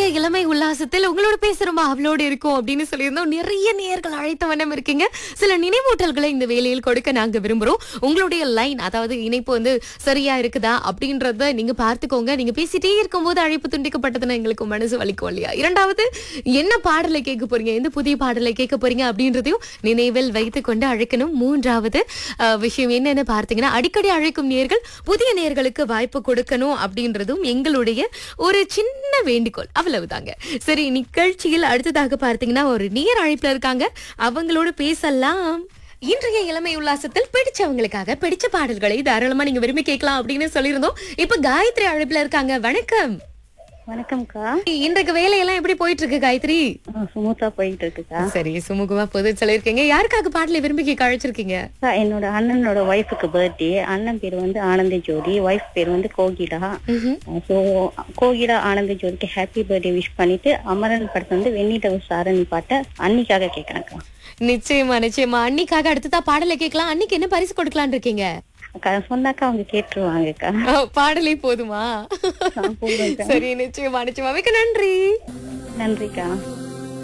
இளமை உல்லாசத்தில் உங்களோட பேசுறோமா அவளோடு இருக்கும் அப்படின்னு சொல்லியிருந்தோம் நிறைய நேர்கள் அழைத்த வண்ணம் இருக்கீங்க சில நினைவூட்டல்களை இந்த வேலையில் கொடுக்க நாங்க விரும்புறோம் உங்களுடைய லைன் அதாவது இணைப்பு வந்து சரியா இருக்குதா அப்படின்றத நீங்க பார்த்துக்கோங்க நீங்க பேசிட்டே இருக்கும்போது அழைப்பு துண்டிக்கப்பட்டதுன்னா எங்களுக்கு மனசு வலிக்கும் இல்லையா இரண்டாவது என்ன பாடலை கேட்க போறீங்க எந்த புதிய பாடலை கேட்க போறீங்க அப்படின்றதையும் நினைவில் வைத்து கொண்டு அழைக்கணும் மூன்றாவது அஹ், விஷயம் என்னன்னு பார்த்தீங்கன்னா அடிக்கடி அழைக்கும் நேர்கள் புதிய நேர்களுக்கு வாய்ப்பு கொடுக்கணும் அப்படின்றதும் எங்களுடைய ஒரு சின்ன வேண்டுகோள் அவ்வளவுதாங்க சரி நிகழ்ச்சியில் அடுத்ததாக பார்த்தீங்கன்னா ஒரு நேர் அழைப்புல இருக்காங்க அவங்களோட பேசலாம் இன்றைய இளமை உல்லாசத்தில் பிடிச்சவங்களுக்காக பிடிச்ச பாடல்களை தாராளமா நீங்க விரும்பி கேட்கலாம் அப்படின்னு சொல்லியிருந்தோம் இப்ப காயத்ரி அழைப்புல இருக்காங்க வணக்கம் வணக்கம்க்கா இன்றைக்கு வேலையெல்லாம் எப்படி போயிட்டு இருக்கு காயத்ரி சுமூத்தா போயிட்டு இருக்குக்கா சரி சுமூகமா பொது சொல்லிருக்கீங்க யாருக்காக பாடலை விரும்பி கேட்க அழைச்சிருக்கீங்க அக்கா, என்னோட அண்ணனோட ஒய்ஃபுக்கு பர்த்டே அண்ணன் பேர் வந்து ஆனந்த ஜோதி ஒய்ஃப் பேர் வந்து கோகிலா ம்ஹும். ஸோ கோகிலா ஆனந்த ஜோதிக்கு ஹாப்பி பர்த்டே விஷ் பண்ணிட்டு அமரன் படத்தை வந்து வெண்ணிலவு சாரணி பாட்டை அன்னிக்காக கேட்கறேன்க்கா நிச்சயமா நிச்சயமா அன்னிக்காக அடுத்ததா பாடலை கேட்கலாம் அன்னைக்கு என்ன பரிசு கொடுக்கலாம்னு இருக்கீங்க அக்கா சொன்னாக்கா அவங்க கேட்டுருவாங்கக்கா அஹ், பாடலே போதுமா நான் போடுறேன்க்கா. சரி நிச்சயமா நிச்சயமா மிக்க நன்றி நன்றிக்கா